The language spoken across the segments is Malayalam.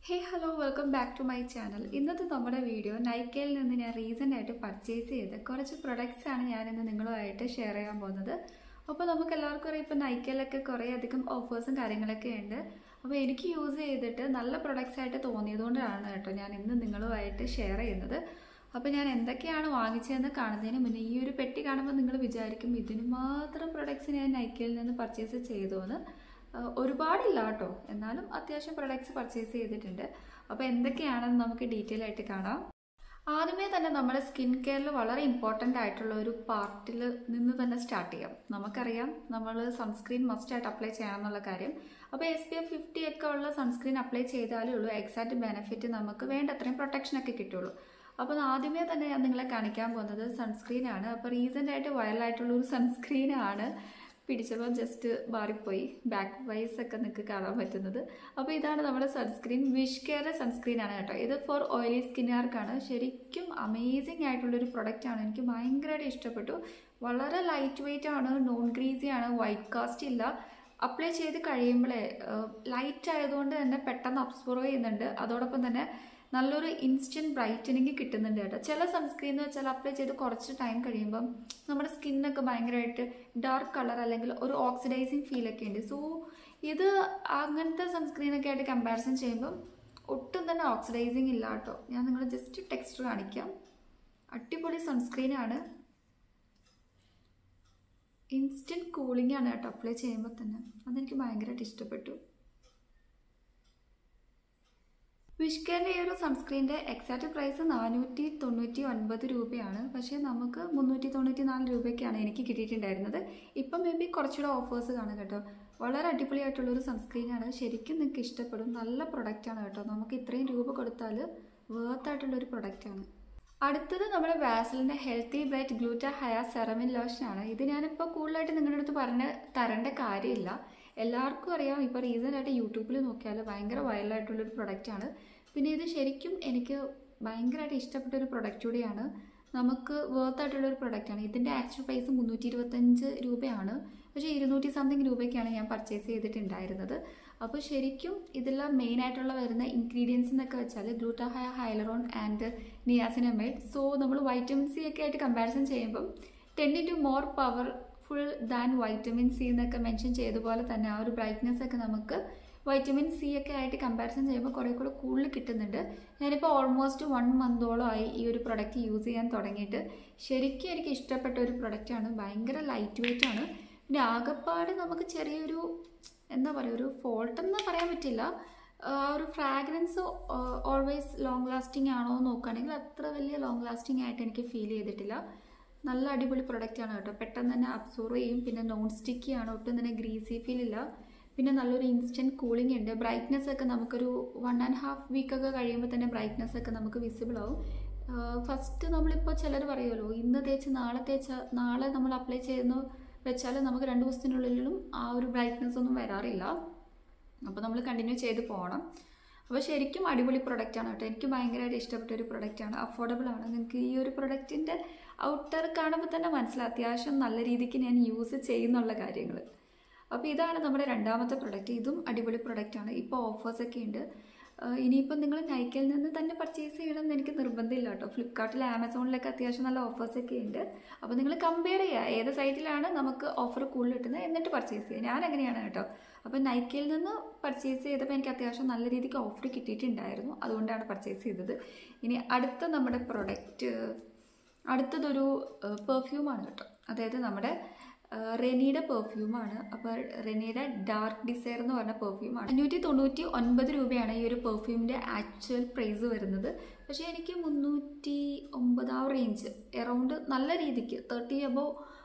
hey hello welcome back to my channel ഇന്നത്തെ നമ്മുടെ വീഡിയോ നൈക്കയിൽ നിന്ന് ഞാൻ റീസെൻ്റ് ആയിട്ട് പർച്ചേസ് ചെയ്ത് കുറച്ച് പ്രൊഡക്ട്സ് ആണ് ഞാനിന്ന് നിങ്ങളുമായിട്ട് ഷെയർ ചെയ്യാൻ പോകുന്നത് അപ്പോൾ നമുക്ക് എല്ലാവർക്കും അറിയാം ഇപ്പോൾ നൈക്കയിലൊക്കെ കുറേ അധികം ഓഫേഴ്സും കാര്യങ്ങളൊക്കെ ഉണ്ട് അപ്പോൾ എനിക്ക് യൂസ് ചെയ്തിട്ട് നല്ല പ്രൊഡക്ട്സ് ആയിട്ട് തോന്നിയതുകൊണ്ടാണ് കേട്ടോ ഞാൻ ഇന്ന് നിങ്ങളുമായിട്ട് ഷെയർ ചെയ്യുന്നത് അപ്പോൾ ഞാൻ എന്തൊക്കെയാണ് വാങ്ങിച്ചതെന്ന് കാണുന്നതിന് മുന്നേ ഈ ഒരു പെട്ടി കാണുമ്പോൾ നിങ്ങൾ വിചാരിക്കും ഇതിന് മാത്രം പ്രൊഡക്ട്സ് ഞാൻ നൈക്കയിൽ നിന്ന് പർച്ചേസ് ചെയ്തു എന്ന് ആഹ് ഒരുപാടില്ല കേട്ടോ എന്നാലും അത്യാവശ്യം പ്രൊഡക്ട്സ് പർച്ചേസ് ചെയ്തിട്ടുണ്ട് അപ്പോൾ എന്തൊക്കെയാണെന്ന് നമുക്ക് ഡീറ്റെയിൽ ആയിട്ട് കാണാം ആദ്യമേ തന്നെ നമ്മുടെ സ്കിൻ കെയറിൽ വളരെ ഇമ്പോർട്ടൻ്റ് ആയിട്ടുള്ള ഒരു പാർട്ടിൽ നിന്ന് തന്നെ സ്റ്റാർട്ട് ചെയ്യാം നമുക്കറിയാം നമ്മൾ സൺസ്ക്രീൻ മസ്റ്റ് ആയിട്ട് അപ്ലൈ ചെയ്യണം എന്നുള്ള കാര്യം അപ്പോൾ എസ് പി എഫ് ഫിഫ്റ്റി ഒക്കെ ഉള്ള സൺസ്ക്രീൻ അപ്ലൈ ചെയ്താലേ ഉള്ളൂ എക്സാക്റ്റ് ബെനിഫിറ്റ് നമുക്ക് വേണ്ട അത്രയും പ്രൊട്ടക്ഷൻ ഒക്കെ കിട്ടുള്ളൂ അപ്പോൾ ആദ്യമേ തന്നെ ഞാൻ നിങ്ങളെ കാണിക്കാൻ പോകുന്നത് സൺസ്ക്രീൻ ആണ് അപ്പോൾ റീസെൻ്റ് ആയിട്ട് വൈറലായിട്ടുള്ള ഒരു സൺസ്ക്രീൻ ആണ് പിടിച്ചപ്പോൾ ജസ്റ്റ് മാറിപ്പോയി ബാക്ക് വൈസ് ഒക്കെ നിങ്ങൾക്ക് കാണാൻ പറ്റുന്നത് അപ്പോൾ ഇതാണ് നമ്മുടെ സൺസ്ക്രീൻ വിഷ് കെയർ സൺസ്ക്രീൻ ആണ് കേട്ടോ ഇത് ഫോർ ഓയിലി സ്കിന്നുകാർക്കാണ് ശരിക്കും അമേസിങ് ആയിട്ടുള്ളൊരു പ്രൊഡക്റ്റാണ് എനിക്ക് ഭയങ്കരമായിട്ട് ഇഷ്ടപ്പെട്ടു വളരെ ലൈറ്റ് വെയിറ്റ് ആണ് നോൺ ഗ്രീസി ആണ് വൈറ്റ് കാസ്റ്റ് ഇല്ല അപ്ലൈ ചെയ്ത് കഴിയുമ്പോഴേ ലൈറ്റ് ആയതുകൊണ്ട് തന്നെ പെട്ടെന്ന് അബ്സോർവ് ചെയ്യുന്നുണ്ട് അതോടൊപ്പം തന്നെ നല്ലൊരു ഇൻസ്റ്റൻറ്റ് ബ്രൈറ്റനിങ് കിട്ടുന്നുണ്ട് കേട്ടോ ചില സൺസ്ക്രീൻ എന്ന് വെച്ചാൽ അപ്ലൈ ചെയ്ത് കുറച്ച് ടൈം കഴിയുമ്പം നമ്മുടെ സ്കിന്നൊക്കെ ഭയങ്കരമായിട്ട് ഡാർക്ക് കളർ അല്ലെങ്കിൽ ഒരു ഓക്സിഡൈസിങ് ഫീലൊക്കെ ഉണ്ട് സോ ഇത് അങ്ങനത്തെ സൺസ്ക്രീനൊക്കെ ആയിട്ട് കമ്പാരിസൺ ചെയ്യുമ്പം ഒട്ടും തന്നെ ഓക്സിഡൈസിങ് ഇല്ല കേട്ടോ ഞാൻ നിങ്ങൾ ജസ്റ്റ് ടെക്സ്റ്റ് കാണിക്കാം അടിപൊളി സൺസ്ക്രീനാണ് ഇൻസ്റ്റൻറ്റ് കൂളിംഗ് ആണ് കേട്ടോ അപ്ലൈ ചെയ്യുമ്പോൾ തന്നെ അതെനിക്ക് ഭയങ്കരമായിട്ട് ഇഷ്ടപ്പെട്ടു വിഷ്കറിൻ്റെ ഈ ഒരു സൺസ്ക്രീൻ്റെ എക്സാക്റ്റ് പ്രൈസ് നാനൂറ്റി തൊണ്ണൂറ്റി ഒൻപത് രൂപയാണ് പക്ഷേ നമുക്ക് മുന്നൂറ്റി തൊണ്ണൂറ്റി നാല് രൂപയ്ക്കാണ് എനിക്ക് കിട്ടിയിട്ടുണ്ടായിരുന്നത് ഇപ്പം മേ ബി കുറച്ചുകൂടെ ഓഫേഴ്സ് കാണും കേട്ടോ വളരെ അടിപൊളിയായിട്ടുള്ളൊരു സൺസ്ക്രീനാണ് ശരിക്കും നിങ്ങൾക്ക് ഇഷ്ടപ്പെടും നല്ല പ്രൊഡക്റ്റാണ് കേട്ടോ നമുക്ക് ഇത്രയും രൂപ കൊടുത്താൽ വേർത്തായിട്ടുള്ളൊരു പ്രൊഡക്റ്റാണ് അടുത്തത് നമ്മുടെ വാസലിൻ്റെ ഹെൽത്തി ബ്രൈറ്റ് ഗ്ലൂറ്റ ഹയ സെറമിൻ ലോഷനാണ് ഇത് ഞാനിപ്പോൾ കൂടുതലായിട്ട് നിങ്ങളുടെ അടുത്ത് പറഞ്ഞ് തരേണ്ട കാര്യമില്ല എല്ലാവർക്കും അറിയാം ഇപ്പോൾ റീസെൻ്റായിട്ട് യൂട്യൂബിൽ നോക്കിയാൽ ഭയങ്കര വൈറലായിട്ടുള്ളൊരു പ്രൊഡക്റ്റാണ് പിന്നെ ഇത് ശരിക്കും എനിക്ക് ഭയങ്കരമായിട്ട് ഇഷ്ടപ്പെട്ട ഒരു പ്രൊഡക്റ്റ് കൂടിയാണ് നമുക്ക് വേർത്ത് ആയിട്ടുള്ള ഒരു പ്രൊഡക്റ്റാണ് ഇതിൻ്റെ ആക്ച്വൽ പ്രൈസ് മുന്നൂറ്റി ഇരുപത്തഞ്ച് രൂപയാണ് പക്ഷേ ഇരുന്നൂറ്റി സംതിങ് രൂപയ്ക്കാണ് ഞാൻ പർച്ചേസ് ചെയ്തിട്ടുണ്ടായിരുന്നത് അപ്പോൾ ശരിക്കും ഇതിലെല്ലാം മെയിൻ ആയിട്ടുള്ള വരുന്ന ഇൻഗ്രീഡിയൻസ് എന്നൊക്കെ വെച്ചാൽ glutathione hyaluron and niacinamide so നമ്മൾ വൈറ്റമിൻ സി ഒക്കെ ആയിട്ട് കമ്പാരിസൺ ചെയ്യുമ്പം ten into more powerful than vitamin C എന്നൊക്കെ മെൻഷൻ ചെയ്തപോലെ തന്നെ ആ ഒരു ബ്രൈറ്റ്നെസ് ഒക്കെ നമുക്ക് വൈറ്റമിൻ സി ഒക്കെ ആയിട്ട് കമ്പാരിസൺ ചെയ്യുമ്പോൾ കുറേ കൂടെ കൂടുതൽ കിട്ടുന്നുണ്ട് ഞാനിപ്പോൾ ഓൾമോസ്റ്റ് വൺ മന്തോളമായി ഈ ഒരു പ്രൊഡക്റ്റ് യൂസ് ചെയ്യാൻ തുടങ്ങിയിട്ട് ശരിക്കും എനിക്ക് ഇഷ്ടപ്പെട്ട ഒരു പ്രൊഡക്റ്റാണ് ഭയങ്കര ലൈറ്റ് വെയിറ്റ് ആണ് പിന്നെ ആകെപ്പാട് നമുക്ക് ചെറിയൊരു എന്താ പറയുക ഒരു ഫോൾട്ട് എന്ന് പറയാൻ പറ്റില്ല ആ ഒരു ഫ്രാഗ്രൻസ് ഓൾവേസ് ലോങ് ലാസ്റ്റിംഗ് ആണോ എന്ന് നോക്കുകയാണെങ്കിൽ അത്ര വലിയ ലോങ് ലാസ്റ്റിംഗ് ആയിട്ട് എനിക്ക് ഫീൽ ചെയ്തിട്ടില്ല നല്ല അടിപൊളി പ്രൊഡക്റ്റ് ആണ് കേട്ടോ പെട്ടെന്ന് തന്നെ അബ്സോർവ് ചെയ്യും പിന്നെ നോൺ സ്റ്റിക്കി ആണ് ഒട്ടും തന്നെ ഗ്രീസി ഫീൽ ഇല്ല പിന്നെ നല്ലൊരു ഇൻസ്റ്റൻറ്റ് കൂളിംഗ് ഉണ്ട് ബ്രൈറ്റ്നെസ് ഒക്കെ നമുക്കൊരു വൺ ആൻഡ് ഹാഫ് വീക്ക് ഒക്കെ കഴിയുമ്പോൾ തന്നെ ബ്രൈറ്റ്നെസ് ഒക്കെ നമുക്ക് വിസിബിൾ ആവും ഫസ്റ്റ് നമ്മളിപ്പോൾ ചിലർ പറയുമല്ലോ ഇന്ന് തേച്ച് നാളെ തേച്ച നാളെ നമ്മൾ അപ്ലൈ ചെയ്യുന്നു വെച്ചാൽ നമുക്ക് രണ്ട് ദിവസത്തിനുള്ളിലും ആ ഒരു ബ്രൈറ്റ്നെസ് ഒന്നും വരാറില്ല അപ്പോൾ നമ്മൾ കണ്ടിന്യൂ ചെയ്ത് പോകണം അപ്പോൾ ശരിക്കും അടിപൊളി പ്രൊഡക്റ്റാണ് കേട്ടോ എനിക്ക് ഭയങ്കരമായിട്ട് ഇഷ്ടപ്പെട്ട ഒരു പ്രൊഡക്റ്റാണ് അഫോർഡബിൾ ആണ് നിങ്ങൾക്ക് ഈ ഒരു പ്രൊഡക്റ്റിൻ്റെ ഔട്ടർ കാണുമ്പോൾ തന്നെ മനസ്സിലാവും അത്യാവശ്യം നല്ല രീതിക്ക് ഞാൻ യൂസ് ചെയ്യുന്നുള്ള കാര്യങ്ങൾ അപ്പോൾ ഇതാണ് നമ്മുടെ രണ്ടാമത്തെ പ്രൊഡക്റ്റ് ഇതും അടിപൊളി പ്രൊഡക്റ്റാണ് ഇപ്പോൾ ഓഫേഴ്സൊക്കെ ഉണ്ട് ഇനിയിപ്പോൾ നിങ്ങൾ നൈക്കയിൽ നിന്ന് തന്നെ പർച്ചേസ് ചെയ്യണം എന്ന് എനിക്ക് നിർബന്ധമില്ല കേട്ടോ ഫ്ലിപ്കാർട്ടിൽ ആമസോണിലൊക്കെ അത്യാവശ്യം നല്ല ഓഫേഴ്സൊക്കെ ഉണ്ട് അപ്പോൾ നിങ്ങൾ കമ്പയർ ചെയ്യുക ഏത് സൈറ്റിലാണ് നമുക്ക് ഓഫർ കൂടുതൽ കിട്ടുന്നത് എന്നിട്ട് പർച്ചേസ് ചെയ്യുക ഞാൻ അങ്ങനെയാണ് കേട്ടോ അപ്പോൾ നൈക്കയിൽ നിന്ന് പർച്ചേസ് ചെയ്തപ്പോൾ എനിക്ക് അത്യാവശ്യം നല്ല രീതിക്ക് ഓഫർ കിട്ടിയിട്ടുണ്ടായിരുന്നു അതുകൊണ്ടാണ് പർച്ചേസ് ചെയ്തത് ഇനി അടുത്ത നമ്മുടെ പ്രൊഡക്റ്റ് അടുത്തതൊരു പെർഫ്യൂമാണ് കേട്ടോ അതായത് നമ്മുടെ റെനിയുടെ പെർഫ്യൂമാണ് അപ്പോൾ റെനിയുടെ ഡാർക്ക് ഡിസയർ എന്ന് പറഞ്ഞ പെർഫ്യൂമാണ് അഞ്ഞൂറ്റി തൊണ്ണൂറ്റി ഒൻപത് രൂപയാണ് ഈ ഒരു പെർഫ്യൂമിൻ്റെ ആക്ച്വൽ പ്രൈസ് വരുന്നത് പക്ഷേ എനിക്ക് മുന്നൂറ്റി ഒമ്പത് ആ റേഞ്ച് എറൗണ്ട് നല്ല രീതിക്ക് തേർട്ടി അബോ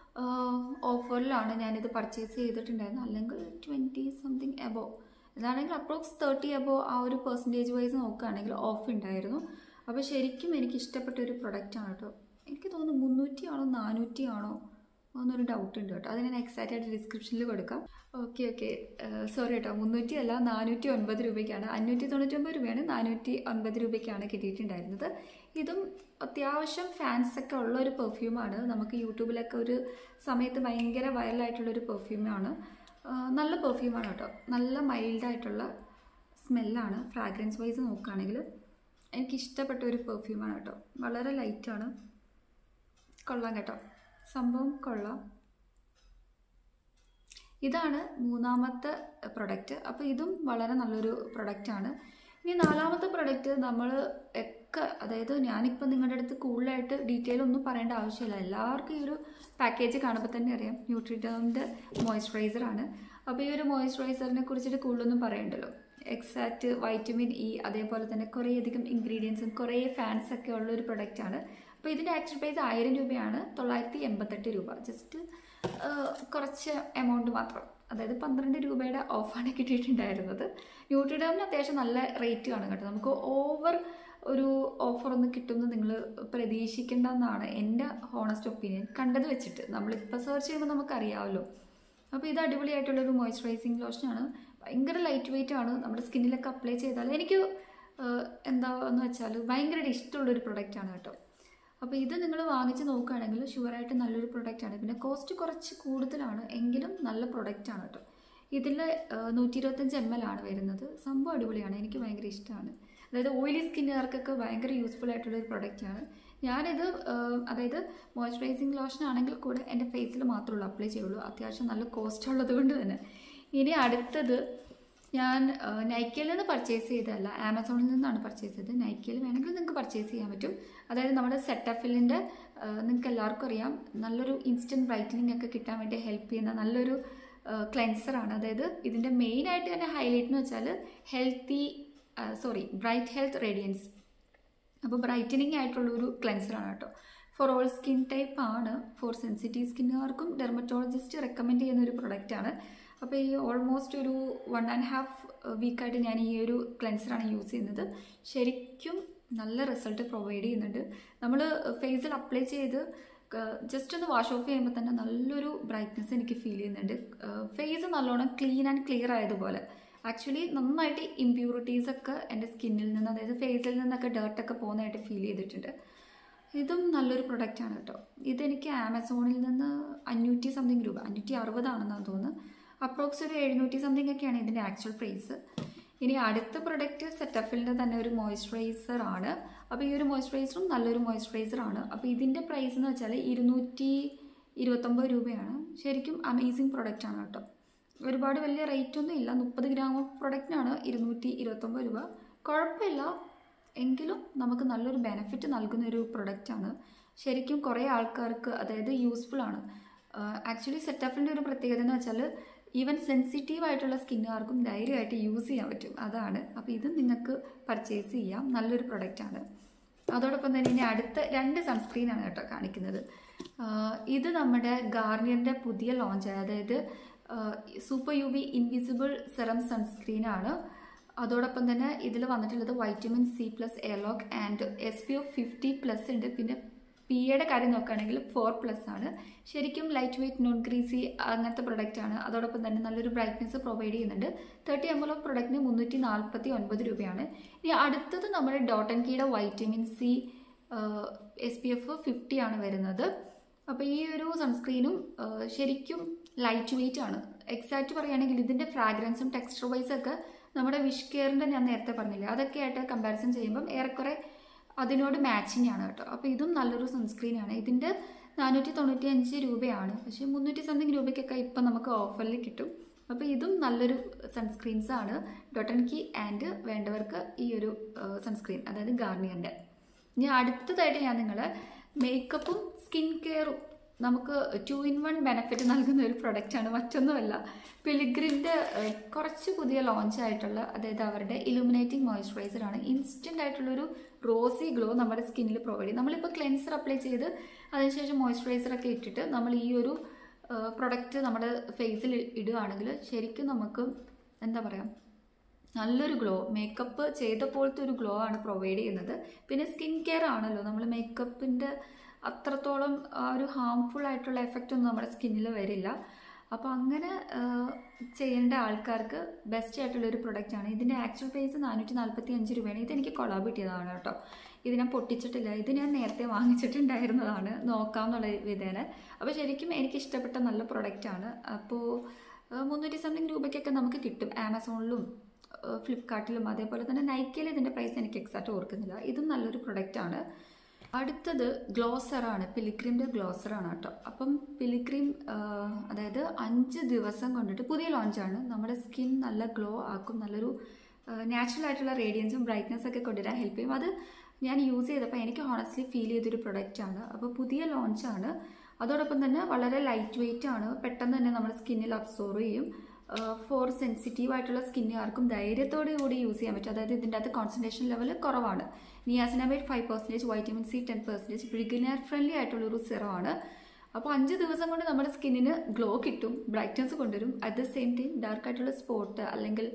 ഓഫറിലാണ് ഞാനിത് പർച്ചേസ് ചെയ്തിട്ടുണ്ടായിരുന്നത് അല്ലെങ്കിൽ ട്വൻറ്റി സംതിങ് എബോ ഇതാണെങ്കിൽ അപ്രോക്സ് തേർട്ടി എബോ ആ ഒരു പെർസെൻറ്റേജ് വൈസ് നോക്കുകയാണെങ്കിൽ ഓഫ് ഉണ്ടായിരുന്നു അപ്പോൾ ശരിക്കും എനിക്ക് ഇഷ്ടപ്പെട്ട ഒരു പ്രൊഡക്റ്റാണ് കേട്ടോ എനിക്ക് തോന്നുന്നു മുന്നൂറ്റി ആണോ നാനൂറ്റി ആണോ എന്നൊരു ഡൗട്ട് ഉണ്ട് കേട്ടോ അത് ഞാൻ എക്സാക്റ്റ് ആയിട്ട് ഡിസ്ക്രിപ്ഷനിൽ കൊടുക്കാം ഓക്കെ ഓക്കെ സോറി കേട്ടോ മുന്നൂറ്റി അല്ല നാനൂറ്റി ഒൻപത് രൂപയ്ക്കാണ് അഞ്ഞൂറ്റി തൊണ്ണൂറ്റി ഒമ്പത് രൂപയാണ് നാനൂറ്റി ഒൻപത് രൂപയ്ക്കാണ് കിട്ടിയിട്ടുണ്ടായിരുന്നത് ഇതും അത്യാവശ്യം ഫാൻസ് ഒക്കെ ഉള്ള ഒരു പെർഫ്യൂമാണ് നമുക്ക് യൂട്യൂബിലൊക്കെ ഒരു സമയത്ത് ഭയങ്കര വൈറലായിട്ടുള്ളൊരു പെർഫ്യൂമാണ് നല്ല പെർഫ്യൂമാണ് കേട്ടോ നല്ല മൈൽഡായിട്ടുള്ള സ്മെല്ലാണ് ഫ്രാഗ്രൻസ് വൈസ് നോക്കുകയാണെങ്കിൽ എനിക്ക് ഇഷ്ടപ്പെട്ട ഒരു പെർഫ്യൂമാണ് കേട്ടോ വളരെ ലൈറ്റാണ് കൊള്ളാം കേട്ടോ സംഭവം കൊള്ളാം ഇതാണ് മൂന്നാമത്തെ പ്രൊഡക്റ്റ് അപ്പോൾ ഇതും വളരെ നല്ലൊരു പ്രൊഡക്റ്റാണ് ഇനി നാലാമത്തെ പ്രൊഡക്റ്റ് നമ്മൾ ഒക്കെ അതായത് ഞാനിപ്പോൾ നിങ്ങളുടെ അടുത്ത് കൂടുതലായിട്ട് ഡീറ്റെയിൽ ഒന്നും പറയേണ്ട ആവശ്യമില്ല എല്ലാവർക്കും ഈ ഒരു പാക്കേജ് കാണുമ്പോൾ തന്നെ അറിയാം ന്യൂട്രിഡേമിൻ്റെ മോയ്സ്ചറൈസർ ആണ് അപ്പോൾ ഈ ഒരു മോയ്സ്ചറൈസറിനെ കുറിച്ചിട്ട് കൂടുതലൊന്നും പറയണ്ടല്ലോ എക്സാക്റ്റ് വൈറ്റമിൻ ഇ അതേപോലെ തന്നെ കുറേയധികം ഇൻഗ്രീഡിയൻസും കുറേ ഫാൻസ് ഒക്കെ ഉള്ള ഒരു പ്രൊഡക്റ്റാണ് അപ്പോൾ ഇതിൻ്റെ ആക്ച്വൽ പ്രൈസ് ആയിരം രൂപയാണ് തൊള്ളായിരത്തി എൺപത്തെട്ട് രൂപ ജസ്റ്റ് കുറച്ച് എമൗണ്ട് മാത്രം അതായത് പന്ത്രണ്ട് രൂപയുടെ ഓഫാണ് കിട്ടിയിട്ടുണ്ടായിരുന്നത് ന്യൂട്രിഡാമിന് അത്യാവശ്യം നല്ല റേറ്റ് കാണും കേട്ടോ നമുക്ക് ഓവർ ഒരു ഓഫർ ഒന്നും കിട്ടുമെന്ന് നിങ്ങൾ പ്രതീക്ഷിക്കേണ്ടെന്നാണ് എൻ്റെ ഹോണസ്റ്റ് ഒപ്പീനിയൻ കണ്ടത് വെച്ചിട്ട് നമ്മളിപ്പോൾ സെർച്ച് ചെയ്യുമ്പോൾ നമുക്കറിയാമല്ലോ അപ്പോൾ ഇത് അടിപൊളിയായിട്ടുള്ളൊരു മോയ്സ്ചറൈസിങ് ലോഷനാണ് ഭയങ്കര ലൈറ്റ് വെയിറ്റ് ആണ് നമ്മുടെ സ്കിന്നിലൊക്കെ അപ്ലൈ ചെയ്താൽ എനിക്ക് എന്താന്ന് വെച്ചാൽ ഭയങ്കര ഇഷ്ടമുള്ളൊരു പ്രൊഡക്റ്റാണ് കേട്ടോ അപ്പോൾ ഇത് നിങ്ങൾ വാങ്ങിച്ച് നോക്കുകയാണെങ്കിൽ ഷുവറായിട്ട് നല്ലൊരു പ്രൊഡക്റ്റാണ് പിന്നെ കോസ്റ്റ് കുറച്ച് കൂടുതലാണ് എങ്കിലും നല്ല പ്രൊഡക്റ്റാണ് കേട്ടോ ഇതിൽ നൂറ്റി ഇരുപത്തഞ്ച് എം എൽ ആണ് വരുന്നത് സംഭവം അടിപൊളിയാണ് എനിക്ക് ഭയങ്കര ഇഷ്ടമാണ് അതായത് ഓയിലി സ്കിന്നുകാർക്കൊക്കെ ഭയങ്കര യൂസ്ഫുൾ ആയിട്ടുള്ള ഒരു പ്രൊഡക്റ്റാണ് ഞാനിത് അതായത് മോയ്സ്ചറൈസിങ് ലോഷൻ ആണെങ്കിൽ കൂടെ എൻ്റെ ഫേസിൽ മാത്രമേ അപ്ലൈ ചെയ്യുള്ളൂ അത്യാവശ്യം നല്ല കോസ്റ്റ് ഉള്ളത് കൊണ്ട് തന്നെ ഇനി അടുത്തത് ഞാൻ നൈക്കയിൽ നിന്ന് പർച്ചേസ് ചെയ്തതല്ല ആമസോണിൽ നിന്നാണ് പർച്ചേസ് ചെയ്തത് നൈക്കയിൽ വേണമെങ്കിൽ നിങ്ങൾക്ക് പർച്ചേസ് ചെയ്യാൻ പറ്റും അതായത് നമ്മുടെ സെറ്റഫിലിൻ്റെ നിങ്ങൾക്ക് എല്ലാവർക്കും അറിയാം നല്ലൊരു ഇൻസ്റ്റൻറ്റ് ബ്രൈറ്റനിങ് ഒക്കെ കിട്ടാൻ വേണ്ടി ഹെൽപ്പ് ചെയ്യുന്ന നല്ലൊരു ക്ലെൻസറാണ് അതായത് ഇതിൻ്റെ മെയിനായിട്ട് തന്നെ ഹൈലൈറ്റ് എന്ന് വെച്ചാൽ healthy sorry bright health radiance അപ്പോൾ ബ്രൈറ്റനിങ് ആയിട്ടുള്ളൊരു ക്ലെൻസറാണ് കേട്ടോ ഫോർ ഓൾ സ്കിൻ ടൈപ്പ് ആണ് ഫോർ സെൻസിറ്റീവ് സ്കിന്നുകാർക്കും ഡെർമറ്റോളജിസ്റ്റ് റെക്കമെൻഡ് ചെയ്യുന്ന ഒരു പ്രൊഡക്റ്റാണ് അപ്പോൾ ഈ ഓൾമോസ്റ്റ് ഒരു വൺ ആൻഡ് ഹാഫ് വീക്കായിട്ട് ഞാൻ ഈ ഒരു ക്ലെൻസറാണ് യൂസ് ചെയ്യുന്നത് ശരിക്കും നല്ല റിസൾട്ട് പ്രൊവൈഡ് ചെയ്യുന്നുണ്ട് നമ്മൾ ഫേസിൽ അപ്ലൈ ചെയ്ത് ജസ്റ്റ് ഒന്ന് വാഷ് ഓഫ് ചെയ്യുമ്പോൾ തന്നെ നല്ലൊരു ബ്രൈറ്റ്നസ് എനിക്ക് ഫീൽ ചെയ്യുന്നുണ്ട് ഫേസ് നല്ലോണം ക്ലീൻ ആൻഡ് ക്ലിയർ ആയതുപോലെ ആക്ച്വലി നന്നായിട്ട് ഇമ്പ്യൂരിറ്റീസ് ഒക്കെ എൻ്റെ സ്കിന്നിൽ നിന്ന് അതായത് ഫേസിൽ നിന്നൊക്കെ ഡേർട്ടൊക്കെ പോകുന്നതായിട്ട് ഫീൽ ചെയ്തിട്ടുണ്ട് ഇതും നല്ലൊരു പ്രൊഡക്റ്റാണ് കേട്ടോ ഇതെനിക്ക് ആമസോണിൽ നിന്ന് അഞ്ഞൂറ്റി സംതിങ് രൂപ അഞ്ഞൂറ്റി അറുപതാണെന്നാണ് തോന്നുന്നത് അപ്രോക്സ് ഒരു എഴുന്നൂറ്റി സംതിങ് ഒക്കെയാണ് ഇതിൻ്റെ ആക്ച്വൽ പ്രൈസ് ഇനി അടുത്ത പ്രൊഡക്റ്റ് സെറ്റഫിലിൻ്റെ തന്നെ ഒരു മോയ്സ്ചറൈസർ ആണ് അപ്പോൾ ഈ ഒരു മോയ്സ്ചറൈസറും നല്ലൊരു മോയ്സ്ചറൈസർ ആണ് അപ്പോൾ ഇതിൻ്റെ പ്രൈസ് എന്ന് വെച്ചാൽ ഇരുന്നൂറ്റി ഇരുപത്തൊമ്പത് രൂപയാണ് ശരിക്കും അമേസിങ് പ്രൊഡക്റ്റ് ആണ് കേട്ടോ ഒരുപാട് വലിയ റേറ്റ് ഒന്നും ഇല്ല മുപ്പത് ഗ്രാം പ്രൊഡക്റ്റിനാണ് ഇരുന്നൂറ്റി ഇരുപത്തൊമ്പത് രൂപ കുഴപ്പമില്ല എങ്കിലും നമുക്ക് നല്ലൊരു ബെനിഫിറ്റ് നൽകുന്ന ഒരു പ്രൊഡക്റ്റാണ് ശരിക്കും കുറേ ആൾക്കാർക്ക് അതായത് യൂസ്ഫുൾ ആണ് ആക്ച്വലി സെറ്റഫിൻ്റെ ഒരു പ്രത്യേകത എന്ന് വെച്ചാൽ ഈവൻ സെൻസിറ്റീവ് ആയിട്ടുള്ള സ്കിന്നുകാർക്കും ധൈര്യമായിട്ട് യൂസ് ചെയ്യാൻ പറ്റും അതാണ് അപ്പോൾ ഇത് നിങ്ങൾക്ക് പർച്ചേസ് ചെയ്യാം നല്ലൊരു പ്രൊഡക്റ്റാണ് അതോടൊപ്പം തന്നെ ഇനി അടുത്ത രണ്ട് സൺസ്ക്രീനാണ് കേട്ടോ കാണിക്കുന്നത് ഇത് നമ്മുടെ ഗാർണിയറിൻ്റെ പുതിയ ലോഞ്ച് അതായത് super U V invisible serum സൺസ്ക്രീനാണ് അതോടൊപ്പം തന്നെ ഇതിൽ വന്നിട്ടുള്ളത് vitamin C plus airlock and S P O fifty plus ഉണ്ട് പിന്നെ പി എയുടെ കാര്യം നോക്കുകയാണെങ്കിൽ ഫോർ പ്ലസ് ആണ് ശരിക്കും ലൈറ്റ് വെയ്റ്റ് നോൺ ഗ്രീസി അങ്ങനത്തെ പ്രൊഡക്റ്റ് ആണ് അതോടൊപ്പം തന്നെ നല്ലൊരു ബ്രൈറ്റ്നസ് പ്രൊവൈഡ് ചെയ്യുന്നുണ്ട് തേർട്ടി എം എൽ ഓഫ് പ്രൊഡക്റ്റിന് മുന്നൂറ്റി നാൽപ്പത്തി ഒൻപത് രൂപയാണ് ഇനി അടുത്തത് നമ്മുടെ ഡോട്ടൻ കീയുടെ vitamin C S P F fifty ആണ് വരുന്നത് അപ്പോൾ ഈ ഒരു സൺസ്ക്രീനും ശരിക്കും ലൈറ്റ് വെയിറ്റ് ആണ് എക്സാക്റ്റ് പറയുകയാണെങ്കിൽ ഇതിൻ്റെ ഫ്രാഗ്രൻസും ടെക്സ്ചർ വൈസ് ഒക്കെ നമ്മുടെ വിഷ് കെയറിൻ്റെ ഞാൻ നേരത്തെ പറഞ്ഞില്ലേ അതൊക്കെ ആയിട്ട് കമ്പാരിസൺ ചെയ്യുമ്പം ഏറെക്കുറെ അതിനോട് മാച്ചിങ് ആണ് കേട്ടോ അപ്പോൾ ഇതും നല്ലൊരു സൺസ്ക്രീൻ ആണ് ഇതിൻ്റെ നാനൂറ്റി തൊണ്ണൂറ്റി അഞ്ച് രൂപയാണ് പക്ഷേ മുന്നൂറ്റി സംതിങ് രൂപയ്ക്കൊക്കെ ഇപ്പം നമുക്ക് ഓഫറിൽ കിട്ടും അപ്പോൾ ഇതും നല്ലൊരു സൺസ്ക്രീൻസ് ആണ് ഡോട്ടൻ കി ആൻഡ് വേണ്ടവർക്ക് ഈ ഒരു സൺസ്ക്രീൻ അതായത് ഗാർണിയറിൻ്റെ ഇനി അടുത്തതായിട്ട് ഞാൻ നിങ്ങളെ മേക്കപ്പും സ്കിൻ കെയറും നമുക്ക് ടു ഇൻ വൺ ബെനിഫിറ്റ് നൽകുന്ന ഒരു പ്രൊഡക്റ്റാണ് മറ്റൊന്നുമല്ല പിലിഗ്രിൻ്റെ കുറച്ച് പുതിയ ലോഞ്ച് ആയിട്ടുള്ള അതായത് അവരുടെ ഇലുമിനേറ്റിംഗ് മോയ്സ്ചറൈസർ ആണ് ഇൻസ്റ്റൻ്റ് ആയിട്ടുള്ളൊരു റോസി ഗ്ലോ നമ്മുടെ സ്കിന്നിൽ പ്രൊവൈഡ് ചെയ്യും നമ്മളിപ്പോൾ ക്ലെൻസർ അപ്ലൈ ചെയ്ത് അതിനുശേഷം മോയ്സ്ചറൈസർ ഒക്കെ ഇട്ടിട്ട് നമ്മൾ ഈ ഒരു പ്രൊഡക്റ്റ് നമ്മുടെ ഫേസിൽ ഇടുകയാണെങ്കിൽ ശരിക്കും നമുക്ക് എന്താ പറയുക നല്ലൊരു ഗ്ലോ മേക്കപ്പ് ചെയ്ത പോലത്തെ ഒരു ഗ്ലോ ആണ് പ്രൊവൈഡ് ചെയ്യുന്നത് പിന്നെ സ്കിൻ കെയർ ആണല്ലോ നമ്മൾ മേക്കപ്പിൻ്റെ അത്രത്തോളം ആ ഒരു ഹാംഫുൾ ആയിട്ടുള്ള എഫക്റ്റ് ഒന്നും നമ്മുടെ സ്കിന്നിൽ വരില്ല അപ്പോൾ അങ്ങനെ ചെയ്യേണ്ട ആൾക്കാർക്ക് ബെസ്റ്റ് ആയിട്ടുള്ള ഒരു പ്രൊഡക്റ്റ് ആണ് ഇതിൻ്റെ ആക്ച്വൽ പ്രൈസ് നാനൂറ്റി നാൽപ്പത്തി അഞ്ച് രൂപയാണ് ഇതെനിക്ക് കൊളാബ് കിട്ടിയതാണ് കേട്ടോ ഇത് ഞാൻ പൊട്ടിച്ചിട്ടില്ല ഇത് ഞാൻ നേരത്തെ വാങ്ങിച്ചിട്ടുണ്ടായിരുന്നതാണ് നോക്കാം എന്നുള്ള വിധേന അപ്പോൾ ശരിക്കും എനിക്ക് ഇഷ്ടപ്പെട്ട നല്ല പ്രൊഡക്റ്റ് ആണ് അപ്പോൾ മുന്നൂറ്റി സംതിങ് രൂപയ്ക്കൊക്കെ നമുക്ക് കിട്ടും ആമസോണിലും ഫ്ലിപ്കാർട്ടിലും അതേപോലെ തന്നെ നൈക്കയിൽ ഇതിൻ്റെ പ്രൈസ് എനിക്ക് എക്സാക്റ്റ് ഓർക്കുന്നില്ല ഇതും നല്ലൊരു പ്രൊഡക്റ്റാണ് അടുത്തത് ഗ്ലോസറാണ് പിലിക്രീമിൻ്റെ ഗ്ലോസറാണ് കേട്ടോ അപ്പം പിലിക്രീം അതായത് അഞ്ച് ദിവസം കൊണ്ടിട്ട് പുതിയ ലോഞ്ചാണ് നമ്മുടെ സ്കിൻ നല്ല ഗ്ലോ ആക്കും നല്ലൊരു നാച്ചുറൽ ആയിട്ടുള്ള റേഡിയൻസും ബ്രൈറ്റ്നസ് ഒക്കെ കൊണ്ടുവരാൻ ഹെൽപ്പ് ചെയ്യും അത് ഞാൻ യൂസ് ചെയ്തപ്പോൾ എനിക്ക് ഹോണസ്റ്റ്ലി ഫീൽ ചെയ്തൊരു പ്രൊഡക്റ്റാണ് അപ്പോൾ പുതിയ ലോഞ്ചാണ് അതോടൊപ്പം തന്നെ വളരെ ലൈറ്റ് വെയിറ്റ് ആണ് പെട്ടെന്ന് തന്നെ നമ്മുടെ സ്കിന്നിൽ അബ്സോർവ് ചെയ്യും ഫോർ സെൻസിറ്റീവ് ആയിട്ടുള്ള സ്കിന്നുകാർക്കും ധൈര്യത്തോടു കൂടി യൂസ് ചെയ്യാൻ പറ്റും അതായത് ഇതിൻ്റെ അകത്ത് കോൺസെൻട്രേഷൻ ലെവൽ കുറവാണ് niacinamide five percentage vitamin C ten percentage beginner friendly ആയിട്ടുള്ള ഒരു സിറമാണ് അപ്പോൾ അഞ്ച് ദിവസം കൊണ്ട് നമ്മുടെ സ്കിന്നിന് ഗ്ലോ കിട്ടും ബ്രൈറ്റ്നസ് കൊണ്ടുവരും at the same time dark ആയിട്ടുള്ള സ്പോട്ട് അല്ലെങ്കിൽ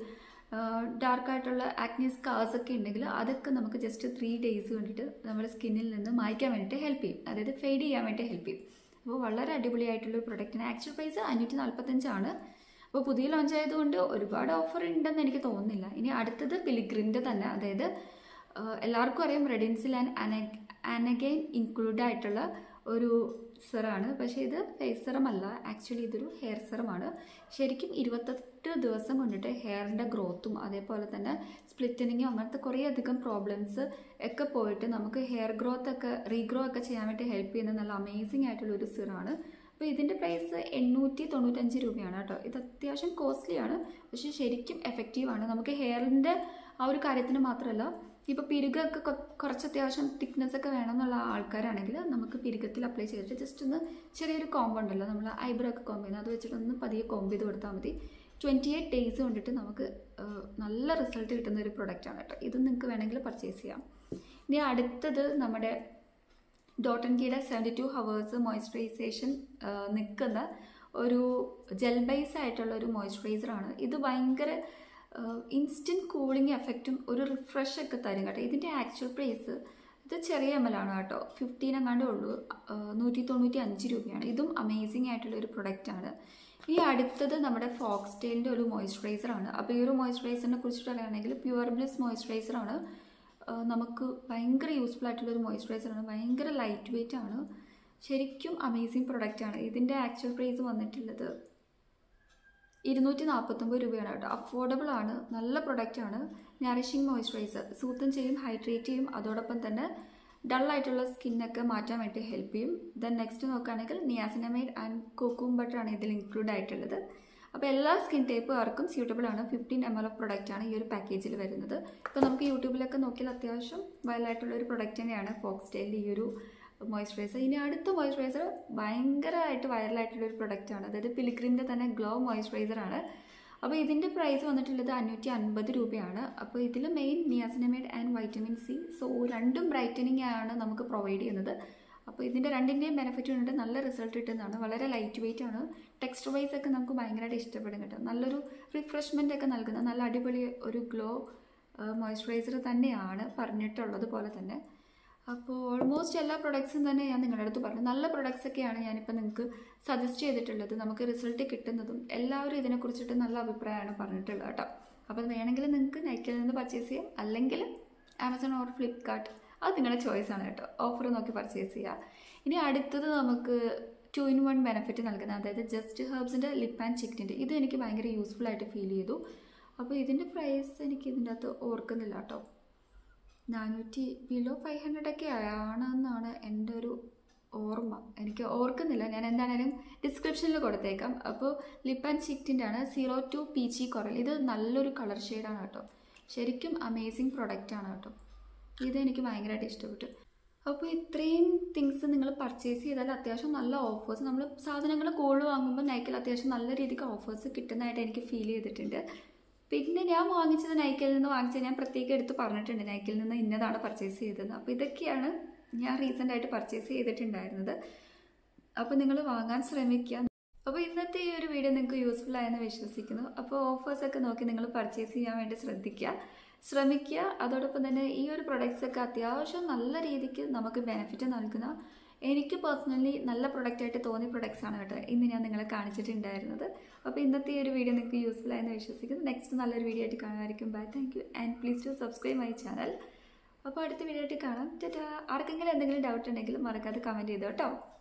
ഡാർക്ക് ആയിട്ടുള്ള ആക്നി സ്കാർസ് ഒക്കെ ഉണ്ടെങ്കിൽ അതൊക്കെ നമുക്ക് ജസ്റ്റ് ത്രീ ഡേയ്സ് വേണ്ടിയിട്ട് നമ്മുടെ സ്കിന്നിൽ നിന്ന് മായ്ക്കാൻ വേണ്ടിയിട്ട് ഹെൽപ്പ് ചെയ്യും അതായത് ഫെയ്ഡ് ചെയ്യാൻ വേണ്ടി ഹെൽപ്പ് ചെയ്യും അപ്പോൾ വളരെ അടിപൊളിയായിട്ടുള്ള ഒരു പ്രൊഡക്റ്റിന് ആക്ച്വൽ പ്രൈസ് അഞ്ഞൂറ്റി നാൽപ്പത്തഞ്ചാണ് അപ്പോൾ പുതിയ ലോഞ്ച് ആയതുകൊണ്ട് ഒരുപാട് ഓഫർ ഉണ്ടെന്ന് എനിക്ക് തോന്നുന്നില്ല ഇനി അടുത്തത് പിലിഗ്രിൻ്റെ തന്നെ അതായത് എല്ലാവർക്കും അറിയാം റെഡിൻസിൽ ആൻഡ് അന അനഗൈൻ ഇൻക്ലൂഡ് ആയിട്ടുള്ള ഒരു സെറാണ് പക്ഷേ ഇത് ഫേസ് സെറം അല്ല ആക്ച്വലി ഇതൊരു ഹെയർ സെറമാണ് ശരിക്കും ഇരുപത്തെട്ട് ദിവസം കൊണ്ടിട്ട് ഹെയറിൻ്റെ ഗ്രോത്തും അതേപോലെ തന്നെ സ്പ്ലിറ്റനിങ്ങും അങ്ങനത്തെ കുറേ അധികം പ്രോബ്ലംസ് ഒക്കെ പോയിട്ട് നമുക്ക് ഹെയർ ഗ്രോത്ത് ഒക്കെ റീഗ്രോ ഒക്കെ ചെയ്യാൻ വേണ്ടി ഹെൽപ്പ് ചെയ്യുന്ന നല്ല അമേസിങ് ആയിട്ടുള്ള ഒരു സിറാണ് അപ്പോൾ ഇതിൻ്റെ പ്രൈസ് എണ്ണൂറ്റി തൊണ്ണൂറ്റഞ്ച് രൂപയാണ് കേട്ടോ ഇത് അത്യാവശ്യം കോസ്റ്റ്ലിയാണ് പക്ഷേ ശരിക്കും എഫക്റ്റീവാണ് നമുക്ക് ഹെയറിൻ്റെ ആ ഒരു കാര്യത്തിന് മാത്രമല്ല ഇപ്പോൾ പിരുകൊക്കെ കുറച്ച് അത്യാവശ്യം തിക്നെസ് ഒക്കെ വേണമെന്നുള്ള ആൾക്കാരാണെങ്കിൽ നമുക്ക് പിരുകത്തിൽ അപ്ലൈ ചെയ്തിട്ട് ജസ്റ്റ് ഒന്ന് ചെറിയൊരു കോമ്പ് ഉണ്ടല്ലോ നമ്മൾ ഐബ്രോ ഒക്കെ കോമ്പ് ചെയ്യുന്നത് അത് വെച്ചിട്ട് ഒന്ന് പതിയെ കോമ്പ് ചെയ്ത് കൊടുത്താൽ മതി ട്വൻറ്റി എയ്റ്റ് ഡേയ്സ് കൊണ്ടിട്ട് നമുക്ക് നല്ല റിസൾട്ട് കിട്ടുന്ന ഒരു പ്രൊഡക്റ്റാണ് കേട്ടോ ഇത് നിങ്ങൾക്ക് വേണമെങ്കിൽ പർച്ചേസ് ചെയ്യാം ഇനി അടുത്തത് നമ്മുടെ ഡോട്ടൻ കീയുടെ സെവൻറ്റി ടു ഹവേഴ്സ് മോയ്സ്ചറൈസേഷൻ നിൽക്കുന്ന ഒരു ജെൽ ബേസ് ആയിട്ടുള്ള ഒരു മോയ്സ്ചറൈസറാണ് ഇത് ഭയങ്കര ഇൻസ്റ്റൻറ്റ് കൂളിംഗ് എഫക്റ്റും ഒരു റിഫ്രഷ് ഒക്കെ തരും കേട്ടോ ഇതിൻ്റെ ആക്ച്വൽ പ്രൈസ് ഇത് ചെറിയ എം എൽ ആണ് കേട്ടോ ഫിഫ്റ്റീൻ എങ്ങാണ്ടേ ഉള്ളൂ നൂറ്റി തൊണ്ണൂറ്റി അഞ്ച് രൂപയാണ് ഇതും അമേസിങ് ആയിട്ടുള്ള ഒരു പ്രൊഡക്റ്റാണ് ഈ അടുത്തത് നമ്മുടെ ഫോക്സ് ടെയിലിൻ്റെ ഒരു മോയ്സ്ചറൈസറാണ് അപ്പോൾ ഈ ഒരു മോയ്സ്ചറൈസറിനെ കുറിച്ചിട്ട് പറയുകയാണെങ്കിൽ പ്യുവർ ബ്ലിസ് മോയ്സ്ചറൈസറാണ് നമുക്ക് ഭയങ്കര യൂസ്ഫുൾ ആയിട്ടുള്ള ഒരു മോയ്സ്ചറൈസറാണ് ഭയങ്കര ലൈറ്റ് വെയിറ്റ് ആണ് ശരിക്കും അമേസിങ് പ്രൊഡക്റ്റാണ് ഇതിൻ്റെ ആക്ച്വൽ പ്രൈസ് വന്നിട്ടുള്ളത് ഇരുന്നൂറ്റി നാൽപ്പത്തൊമ്പത് രൂപയാണ് കേട്ടോ അഫോർഡബിൾ ആണ് നല്ല പ്രൊഡക്റ്റാണ് നറിഷിങ് മോയ്സ്ചറൈസർ സൂത്തം ചെയ്യും ഹൈഡ്രേറ്റ് ചെയ്യും അതോടൊപ്പം തന്നെ ഡൾ ആയിട്ടുള്ള സ്കിന്നൊക്കെ മാറ്റാൻ വേണ്ടി ഹെൽപ്പ് ചെയ്യും ദെൻ നെക്സ്റ്റ് നോക്കുകയാണെങ്കിൽ നിയാസിനമൈഡ് ആൻഡ് കോക്കും ബട്ടറാണ് ഇതിൽ ഇൻക്ലൂഡ് ആയിട്ടുള്ളത് അപ്പോൾ എല്ലാ സ്കിൻ ടൈപ്പുകാർക്കും സ്യൂട്ടബിൾ ആണ് fifteen M L of product ആണ് ഈ ഒരു പാക്കേജിൽ വരുന്നത് ഇപ്പോൾ നമുക്ക് യൂട്യൂബിലൊക്കെ നോക്കിയാൽ അത്യാവശ്യം വയലായിട്ടുള്ള ഒരു പ്രൊഡക്റ്റ് തന്നെയാണ് ഫോക്സ് ടെയിലിൻ്റെ ഈ ഒരു മോയ്സ്ചറൈസർ ഇനി അടുത്ത മോയ്സ്ചറൈസർ ഭയങ്കരമായിട്ട് വൈറലായിട്ടുള്ള ഒരു പ്രൊഡക്റ്റാണ് അതായത് പിലിക്രീമിൻ്റെ തന്നെ ഗ്ലോ മോയ്സ്ചറൈസർ ആണ് അപ്പോൾ ഇതിൻ്റെ പ്രൈസ് വന്നിട്ടുള്ളത് അഞ്ഞൂറ്റി അൻപത് രൂപയാണ് അപ്പോൾ ഇതിൽ main niacinamide and vitamin C so രണ്ടും ബ്രൈറ്റനിങ് ആണ് നമുക്ക് പ്രൊവൈഡ് ചെയ്യുന്നത് അപ്പോൾ ഇതിൻ്റെ രണ്ടിൻ്റെയും ബെനിഫിറ്റ് ഉണ്ട് നല്ല റിസൾട്ട് കിട്ടുന്നതാണ് വളരെ ലൈറ്റ് വെയിറ്റ് ആണ് ടെക്സ്റ്റർ വൈസ് ഒക്കെ നമുക്ക് ഭയങ്കരമായിട്ട് ഇഷ്ടപ്പെടും കേട്ടോ നല്ലൊരു റിഫ്രഷ്മെൻ്റ് ഒക്കെ നൽകുന്ന നല്ല അടിപൊളി ഒരു ഗ്ലോ മോയ്സ്ചറൈസർ തന്നെയാണ് പറഞ്ഞിട്ടുള്ളത് പോലെ തന്നെ അപ്പോൾ ഓൾമോസ്റ്റ് എല്ലാ പ്രൊഡക്ട്സും തന്നെ ഞാൻ നിങ്ങളുടെ അടുത്ത് പറഞ്ഞു നല്ല പ്രൊഡക്ട്സ് ഒക്കെയാണ് ഞാനിപ്പോൾ നിങ്ങൾക്ക് സജസ്റ്റ് ചെയ്തിട്ടുള്ളത് നമുക്ക് റിസൾട്ട് കിട്ടുന്നതും എല്ലാവരും ഇതിനെക്കുറിച്ചിട്ട് നല്ല അഭിപ്രായമാണ് പറഞ്ഞിട്ടുള്ളത് കേട്ടോ അപ്പോൾ വേണമെങ്കിൽ നിങ്ങൾക്ക് നൈക്കിൽ നിന്ന് പർച്ചേസ് ചെയ്യാം അല്ലെങ്കിൽ ആമസോൺ ഓർ ഫ്ലിപ്കാർട്ട് അത് നിങ്ങളുടെ ചോയ്സ് ആണ് കേട്ടോ ഓഫർ നോക്കി പർച്ചേസ് ചെയ്യുക ഇനി അടുത്തത് നമുക്ക് ടു ഇൻ വൺ ബെനിഫിറ്റ് നൽകുന്ന അതായത് ജസ്റ്റ് ഹെർബ്സിൻ്റെ ലിപ്പ് ആൻഡ് ചിക്കനിൻ്റെ ഇത് എനിക്ക് ഭയങ്കര യൂസ്ഫുൾ ആയിട്ട് ഫീൽ ചെയ്തു അപ്പോൾ ഇതിൻ്റെ പ്രൈസ് എനിക്ക് ഇതിൻ്റെ അകത്ത് ഓർക്കുന്നില്ല കേട്ടോ നാനൂറ്റി ബിലോ ഫൈവ് ഹൺഡ്രഡ് ഒക്കെ ആണെന്നാണ് എൻ്റെ ഒരു ഓർമ്മ എനിക്ക് ഓർക്കുന്നില്ല ഞാൻ എന്താണേലും ഡിസ്ക്രിപ്ഷനിൽ കൊടുത്തേക്കാം അപ്പോൾ ലിപ്പ് ആൻഡ് ചിക്കിൻ്റെ ആണ് സീറോ ടു പീച്ചി കൊറൽ ഇത് നല്ലൊരു കളർ ഷെയ്ഡാണ് കേട്ടോ ശരിക്കും അമേസിങ് പ്രൊഡക്റ്റ് ആണ് കേട്ടോ ഇത് എനിക്ക് ഭയങ്കരമായിട്ട് ഇഷ്ടപ്പെട്ടു അപ്പോൾ ഇത്രയും തിങ്സ് നിങ്ങൾ പർച്ചേസ് ചെയ്താൽ അത്യാവശ്യം നല്ല ഓഫേഴ്സ് നമ്മൾ സാധനങ്ങൾ കൂടുതൽ വാങ്ങുമ്പോൾ നൈക്കിൽ അത്യാവശ്യം നല്ല രീതിക്ക് ഓഫേഴ്സ് കിട്ടുന്നതായിട്ട് എനിക്ക് ഫീൽ ചെയ്തിട്ടുണ്ട് പിന്നെ ഞാൻ വാങ്ങിച്ചത് നൈക്കിൽ നിന്ന് വാങ്ങിച്ചത് ഞാൻ പ്രത്യേകം എടുത്ത് പറഞ്ഞിട്ടുണ്ട് നൈക്കിൽ നിന്ന് ഇന്നതാണ് പർച്ചേസ് ചെയ്തത് അപ്പോൾ ഇതൊക്കെയാണ് ഞാൻ റീസെൻ്റ് ആയിട്ട് പർച്ചേസ് ചെയ്തിട്ടുണ്ടായിരുന്നത് അപ്പോൾ നിങ്ങൾ വാങ്ങാൻ ശ്രമിക്കുക അപ്പോൾ ഇന്നത്തെ ഈ ഒരു വീഡിയോ നിങ്ങൾക്ക് യൂസ്ഫുൾ ആയെന്ന് വിശ്വസിക്കുന്നു അപ്പോൾ ഓഫേഴ്സൊക്കെ നോക്കി നിങ്ങൾ പർച്ചേസ് ചെയ്യാൻ വേണ്ടി ശ്രദ്ധിക്കുക ശ്രമിക്കുക അതോടൊപ്പം തന്നെ ഈ ഒരു പ്രൊഡക്ട്സ് ഒക്കെ അത്യാവശ്യം നല്ല രീതിക്ക് നമുക്ക് ബെനിഫിറ്റ് നൽകുന്ന എനിക്ക് പേഴ്സണലി നല്ല പ്രൊഡക്റ്റായിട്ട് തോന്നിയ പ്രൊഡക്ട്സ് ആണ് കേട്ടോ ഇന്ന് ഞാൻ നിങ്ങളെ കാണിച്ചിട്ടുണ്ടായിരുന്നത് അപ്പോൾ ഇന്നത്തെ ഈ ഒരു വീഡിയോ നിങ്ങൾക്ക് യൂസ്ഫുൾ ആയെന്ന് വിശ്വസിക്കുന്നു നെക്സ്റ്റ് നല്ലൊരു വീഡിയോ ആയിട്ട് കാണുമായിരിക്കും bye thank you and please to subscribe my channel അപ്പോൾ അടുത്ത വീഡിയോ ആയിട്ട് കാണാം ടാറ്റാ ആർക്കെങ്കിലും എന്തെങ്കിലും ഡൗട്ട് ഉണ്ടെങ്കിൽ മറക്കാതെ കമൻറ്റ് ചെയ്തോ കേട്ടോ